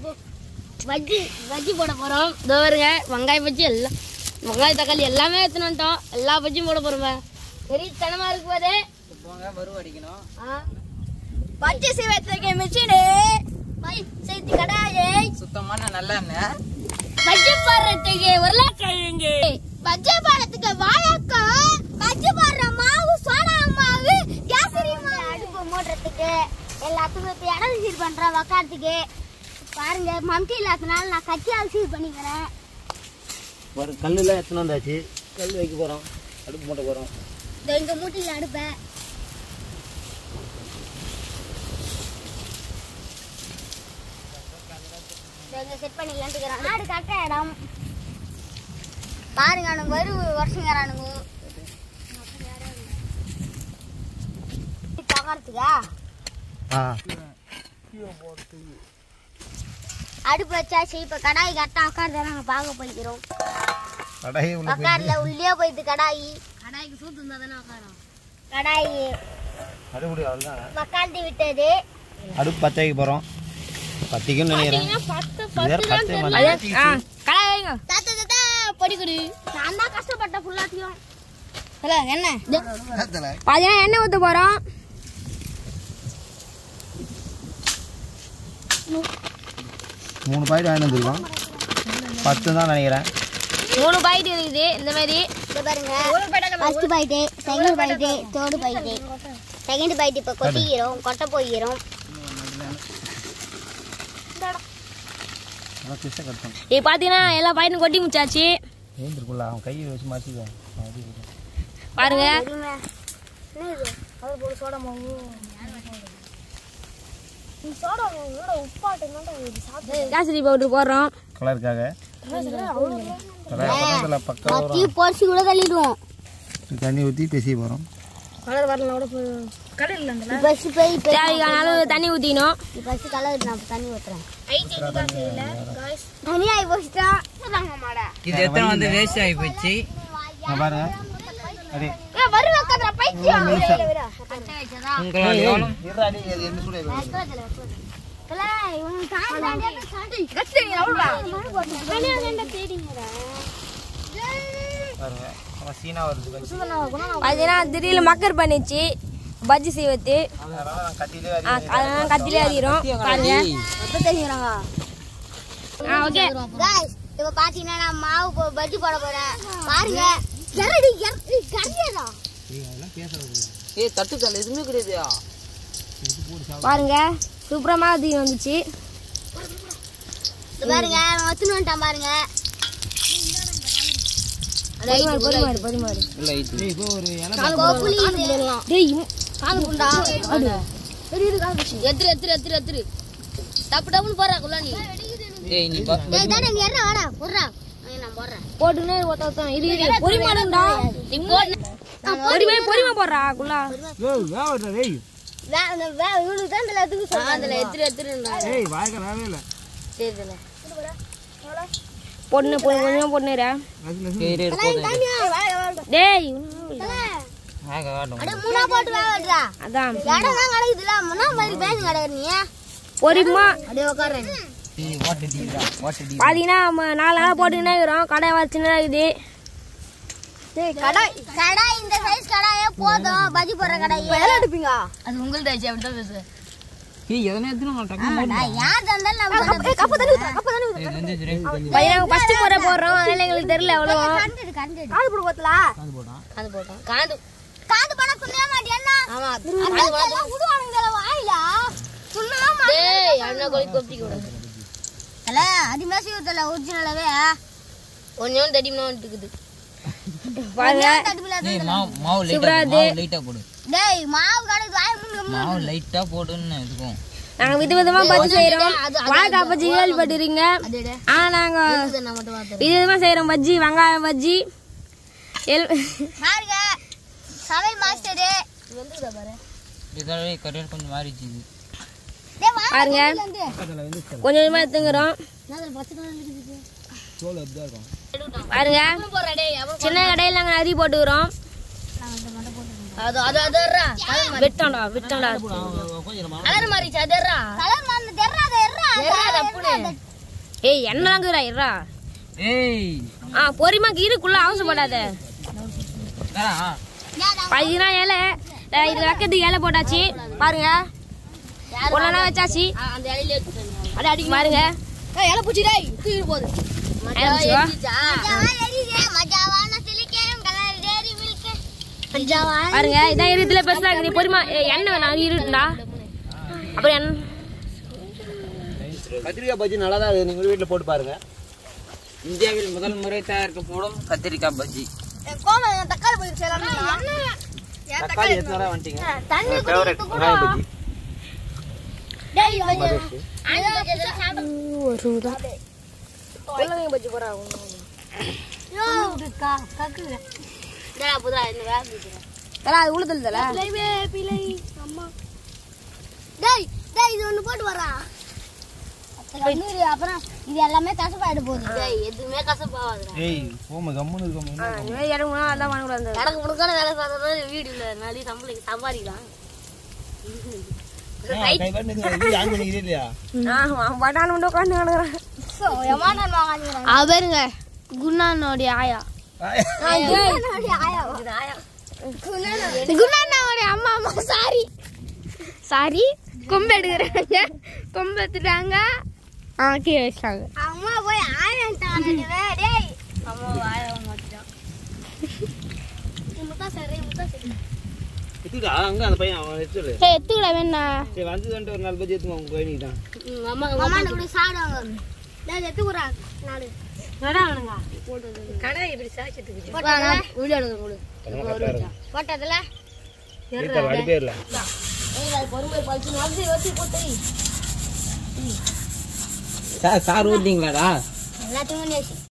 பஜ்ஜி பஜ்ஜி போட போறோம் இதோ வருங்க வெங்காய பஜ்ஜி எல்லாம் வெங்காய தக்காளி எல்லாமே எடுத்துன்னு வந்துட்டோம் எல்லா பஜ்ஜியும் போட போறோம் பெரிய தனமா இருக்கு போதே போங்க வறுவு அடிக்கணும் பச்சை சிவத்துக்கு மிச்சிடு பை செய்தி கடாயை சுத்தமான நல்லெண்ணெய் பஜ்ஜி போடுறதுக்கு உருளைக்கிழங்கு பஜ்ஜி போடுறதுக்கு வாழைக்காய் பஜ்ஜி போடுற மாவு சோடா மாவு கேசரி மாவு அடுப்பு மூடுறதுக்கு எல்லாத்துக்கும் இப்போ இடம் சீர் பண்றேன் உக்காரத்துக்கு பாருங்க மம்டி இல்லாதனால நான் கத்தியால் சீர் பண்ணிக்கிறேன் ஒரு கல்லுலாம் எத்தனை வந்தாச்சு கல் வைக்க போகிறோம் அடுப்பு மூட்ட போகிறோம் இந்த இங்க மூட்டியில் அடுப்பேன் இங்க செட் பண்ணிக்கலான்ட்டு நாடு கட்ட இடம் பாருங்க அனுங்க வரு வருஷங்கிறானுங்க உக்காரத்துக்கா ஆ அடுப்பு வச்சாச்சு இப்ப கடாய் கரெக்டா உட்காந்து நாங்க பார்க்க போய்க்கிறோம் கடாயி உள்ள உட்கார்ல உள்ளே போயிட்டு கடாயி கடாய்க்கு சூத்து இருந்தா தானே உட்காரும் கடாய் அடுப்படி அவ்வளோதான் உட்காந்து விட்டது அடுப்பு பற்ற வைக்க போகிறோம் பத்திக்குன்னு நினைக்கிறேன் இது வேற பத்தே கடாய் வைங்க தாத்தா தாத்தா பொடி கொடு நான் தான் கஷ்டப்பட்டேன் ஃபுல்லாத்தையும் ஹலோ என்ன மாட்டேன் பாதியா எண்ணெய் ஊற்ற போறோம் மூணு பாக்கெட் வாங்கிட்டு வந்துருக்கோம் பத்து தான் நினைக்கிறேன் மூணு பாக்கெட் இருக்குது இந்த மாதிரி பாருங்க first packet second packet third packet second packet இப்போ கொட்டிக்கிறோம் கொட்ட போய்க்கிறோம் அதான் பிசை கட்டணும் இப்போ பார்த்தீங்கன்னா எல்லா பாக்கெட்டும் கொட்டி முடிச்சாச்சு ஏந்திருக்குள்ள அவன் கையை வச்சு மாற்றிக்குவேன் பாருங்க கேசரி பவுடர் போடுறோம் கலருக்காக கலர் பக்கத்தில் பக்கம் வரும் பொரிச்சு கூட தள்ளிடுவோம் தண்ணி ஊற்றி பேசிய போகிறோம் தேவையான அளவு தண்ணி ஊற்றிக்கணும் ஃபஸ்ட்டு கலர் நான் தண்ணி ஊற்றுறேன் தண்ணி ஆகி போச்சுட்டா இது எத்தனை வந்து வேஸ்ட் ஆகி போச்சு நான் பாருங்க அடி வரு வைக்காத பைத்தியம் உங்களால் எவ்வளோ இருடா, அடி, அது என்ன சூடு ஆயிடும். பாருங்க அவன் சீனா வருது கொஞ்சம். பார்த்தீங்கன்னா திடீர்னு மக்கர் பண்ணிச்சு பஜ்ஜி செய்வது அதனால நான் கத்தியிலே ஆ, அடி அதெல்லாம் கத்திலே அறிகிறோம் பாருங்க ஆ ஓகே இப்போ பார்த்தீங்கன்னா நான் மாவு போ- பஜ்ஜி போட போறேன் பாருங்க எரடி எரடி கரியதா ஏய் தட்டுக்கல் எதுவுமே கிடையாதுயா பாருங்க சூப்பரமா அது வந்துச்சு பாருங்க வச்சுன்னு வந்துட்டான் பாருங்க பொறிமாறு பொறிமாறு இல்லை இது ஏய், இப்போ ஒரு இலை டேய் காது புண்டா சரி இரு காது பிடிச்சு எத்திரு எத்திரு எத்திரு எத்திரு டப்பு டப்புன்னு போறா குள்ளா நீ ஏய் நீ ப- டேய் தானே நீ ஏறா வாடா போடுறா நான் போடுறேன் போட்டுனே ஒத்த ஒத்த இரு இரு பொறிமாடுடா நீ போடு பொறிமை பொறிமை போடுறா குள்ளா ஏய், வேவட்றா, ஏய். வே அந்த வே இவனுக்கு தான் இந்த லத்துக்கு சொல்றேன் அதுல எத்திரு எத்திருடா ஏய், வாய்க்க வேவே இல்லை. சரிதல பொண்ணு கொஞ்சம் பொண்ணுரா அதுல சரி, இரு, போதும் டேய் ஆக ஆடும் மூணா போட்டு வேகட்டா அதான் இடம் தான் கிடக்குதுல முன்னா மாதிரி பேசு கிடையாது நீ பொறிமா அப்படியே உட்காரேன் ஏய் வாட்டு டீடா வாட்டு டீ பாத்தீங்கன்னா நம்ம நாலு நாள் போட்டுக்கிட்டே இருக்கிறோம் கடை வர சின்னதா இருக்குது கடாய் கடாய் இந்த சைஸ் கடாயே போதும் பஜ்ஜி போடுற கடாய் எல்லாம் எடுப்பீங்க அது உங்களுக்கு தாச்சு அப்படிதான் பேசு ஏய் எதனா எடுத்துன மாட்டாங்க யார் தந்தாலும் நம்ம கப்பு தண்ணி கப்பு தண்ணி இது வந்து இது ரெண்டு பண்ணி பையன் ஃபர்ஸ்ட் முறை போடுறோம் அதனால எங்களுக்கு தெரியல எவ்வளவு காது போடு போத்தலா காது போடா காது போட்டோம் காது காது பண்ண புண்ணிய மாட்டியா ஆமா காது போட விடுவானுங்க வாயில புண்ணிய மாட்டி டேய் அண்ணா கோழி கொப்பி கூட அல அது மேசி ஊத்தல ஒரிஜினலாவே கொஞ்சம் தடிமனா வந்துட்டுக்குது பாருங்க ஏய் மாவு மாவு லைட்டா சூப்பரா மாவு லைட்டா போடு டேய் மாவு கடைக்கு வாய் முன்னு மாவு லைட்டா போடுன்னு இதுக்கும் நாங்க வித விதமா பஜ்ஜி செய்யறோம் வாழைக்காய் பஜ்ஜி கேள்விப்பட்டிருக்கீங்க ஆனா நாங்க விதவிதமா செய்யறோம் பஜ்ஜி வெங்காயம் பஜ்ஜி எல் பாருங்க சமையல் மாஸ்டரு இதோட கரியர் கொஞ்சம் மாறிச்சு இது பாருங்க கொஞ்சம் கொஞ்சமா எடுத்துங்கிறோம் தோல் அப்படிதான் இருக்கும். பாருங்க சின்ன கடையில் நாங்க அரி போட்டுக்கிறோம் அது அது அதர்றா விட்டோம்டா விட்டோம்டா கொஞ்சம் கலர் மாறிச்சு அதர்றா கலர் மாறி தெர்றா தெர்றா தெர்றா தப்புனு ஏய் என்னலாம் இருக்குடா இருடா ஏய் ஆ பொறிமா கீருக்குள்ள அவசரப்படாத என்னடா பதினா இலை அஹ் இதுல வைக்கிறதுக்கு இலை போட்டாச்சு பாருங்க ஒன்னா வச்சாச்சு அந்த இலையில அட அடி பாருங்க இலை பூச்சி டேய் தூக்கி போகுது இலை பூச்சிவா? பாருங்க இதான் இருத்துல பெருசா இருக்குது பொறிமா ஏய், எண்ணெய் வேணாம் இருட்டுடா அப்புறம் எண்ணெய் கத்திரிக்காய் பஜ்ஜி நல்லா தான் இருக்குது நீங்கள் வீட்டில் போட்டு பாருங்க இந்தியாவில் முதல் முறை தயாரிக்கப்படும் கத்திரிக்காய் பஜ்ஜி தக்காளி பயிர் செய்யலாம் தக்காளி எத்தனை நேரம் வந்துட்டீங்க தண்ணி ஃபேவரட் வெங்காயம் பஜ்ஜி டேய் உருளைக்கிழங்கு பஜ்ஜி போறாங்க அது உளுத்தல் டேய் டேய் இது ஒண்ணு போட்டு வரா அப்புறம் இது எல்லாமே கசப்பாயிட போகுது டேய் எதுவுமே கசப்பாகாதுடா ஏய் போமா கம்முன்னு இருக்கோம் இனிமேல் இறங்குனா அதான் வாங்கக்கூடாது எனக்கு முழுக்கான வேலை பார்த்தா வீடு இல்ல நாளைக்கு சம்பளம் சம்பாதிக்கலாம் இல்லையா பட்டான உட்காந்து கிடக்குறேன் அவருங்க குண்ணானோடைய ஆயா குண்ணானோடைய அம்மா அம்மா சாரி சாரி கொம்பு எடுக்கிறாங்க கொம்பு எடுத்துட்டாங்க ஆ கீழே வச்சிட்டாங்க அம்மா போய் ஆயான்ட்டாங்க டேய் அம்மா ஆயா மாட்டான் முத்தா சரி முத்தா சரி எடுத்துடா அங்க அந்த பையன் அவன் எடுத்துடு சரி எத்துக்கடா வேணா சரி வந்து வந்துட்டு ஒரு நாலு பஜ்ஜி எடுத்துமா உங்க பையனுக்கு தான் அம்மா அம்மா கூட சாப்பிடுவாங்க டேய் எத்து குறா நாலு கடை இப்படி சாச்சிட்டு வீடியோ எடுங்க கொடு போட்டதுல அடிப்பேர்ல சார் சார் ஊட்டிங்களாடா எல்லாத்தையும்